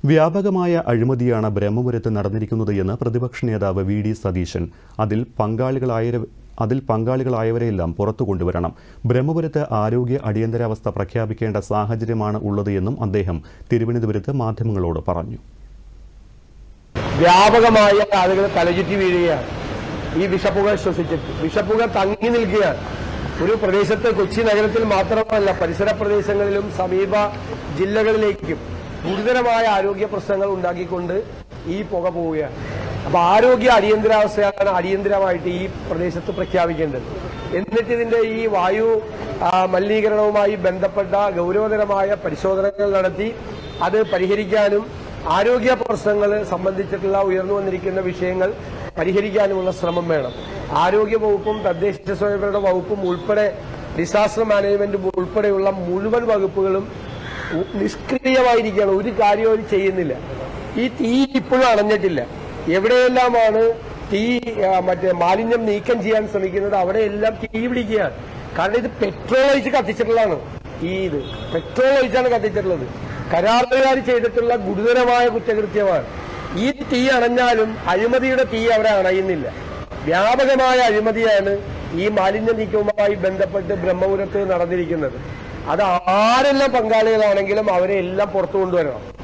വ്യാപകമായ അഴിമതിയാണ് ബ്രഹ്മപുരത്ത് നടന്നിരിക്കുന്നത് എന്ന് പ്രതിപക്ഷ നേതാവ് വി ഡി സതീശൻ അതിൽ പങ്കാളികളായ അതിൽ പങ്കാളികളായവരെയെല്ലാം പുറത്തു കൊണ്ടുവരണം ബ്രഹ്മപുരത്ത് ആരോഗ്യ അടിയന്തരാവസ്ഥ പ്രഖ്യാപിക്കേണ്ട സാഹചര്യമാണ് ഉള്ളത് എന്നും അദ്ദേഹം തിരുവനന്തപുരത്ത് മാധ്യമങ്ങളോട് പറഞ്ഞു വ്യാപകമായ ആളുകൾ തലചുറ്റി വീഴുകയാണ് ഈ വിഷപ്പുക ശ്വസിച്ചിട്ട് വിഷപ്പുക തങ്ങി നിൽക്കുകയാണ് ഒരു പ്രദേശത്ത് കൊച്ചി നഗരത്തിൽ മാത്രമല്ല പരിസര പ്രദേശങ്ങളിലും സമീപ ജില്ലകളിലേക്കും ഗുരുതരമായ ആരോഗ്യ പ്രശ്നങ്ങൾ ഉണ്ടാക്കിക്കൊണ്ട് ഈ പുക പോവുകയാണ് അപ്പൊ ആരോഗ്യ അടിയന്തരാവസ്ഥയാണ് അടിയന്തരമായിട്ട് ഈ പ്രദേശത്ത് പ്രഖ്യാപിക്കേണ്ടത് എന്നിട്ട് ഇതിന്റെ ഈ വായു ആ, മലിനീകരണവുമായി ബന്ധപ്പെട്ട ഗൗരവതരമായ പരിശോധനകൾ നടത്തി അത് പരിഹരിക്കാനും ആരോഗ്യ പ്രശ്നങ്ങൾ സംബന്ധിച്ചിട്ടുള്ള ഉയർന്നു വന്നിരിക്കുന്ന വിഷയങ്ങൾ പരിഹരിക്കാനുമുള്ള ശ്രമം വേണം ആരോഗ്യ വകുപ്പും തദ്ദേശ സ്വയംഭരണ വകുപ്പും ഉൾപ്പെടെ ഡിസാസ്റ്റർ മാനേജ്മെന്റും ഉൾപ്പെടെയുള്ള മുഴുവൻ വകുപ്പുകളും ഉ- നിഷ്ക്രിയമായിരിക്കുകയാണ് ഒരു കാര്യവും അവർ ചെയ്യുന്നില്ല ഈ തീ ഇപ്പോഴും അണഞ്ഞിട്ടില്ല എവിടെയെല്ലാമാണ് തീ ആ, മറ്റേ മാലിന്യം നീക്കം ചെയ്യാൻ ശ്രമിക്കുന്നത് അവിടെയെല്ലാം തീ പിടിക്കുകയാണ് കാരണം ഇത് പെട്രോൾ ഒഴിച്ച് കത്തിച്ചിട്ടുള്ളതാണ് ഈ ഇത് പെട്രോൾ ഒഴിച്ചാണ് കത്തിച്ചിട്ടുള്ളത് കരാറുകാർ ചെയ്തിട്ടുള്ള ഗുരുതരമായ കുറ്റകൃത്യമാണ് ഈ തീ അണഞ്ഞാലും അഴിമതിയുടെ തീ അവിടെ അണയുന്നില്ല വ്യാപകമായ അഴിമതിയാണ് ഈ മാലിന്യ നീക്കവുമായി ബന്ധപ്പെട്ട് ബ്രഹ്മപുരത്ത് നടന്നിരിക്കുന്നത് അത് ആരെല്ലാം പങ്കാളികളാണെങ്കിലും അവരെ എല്ലാം പുറത്തു കൊണ്ടുവരണം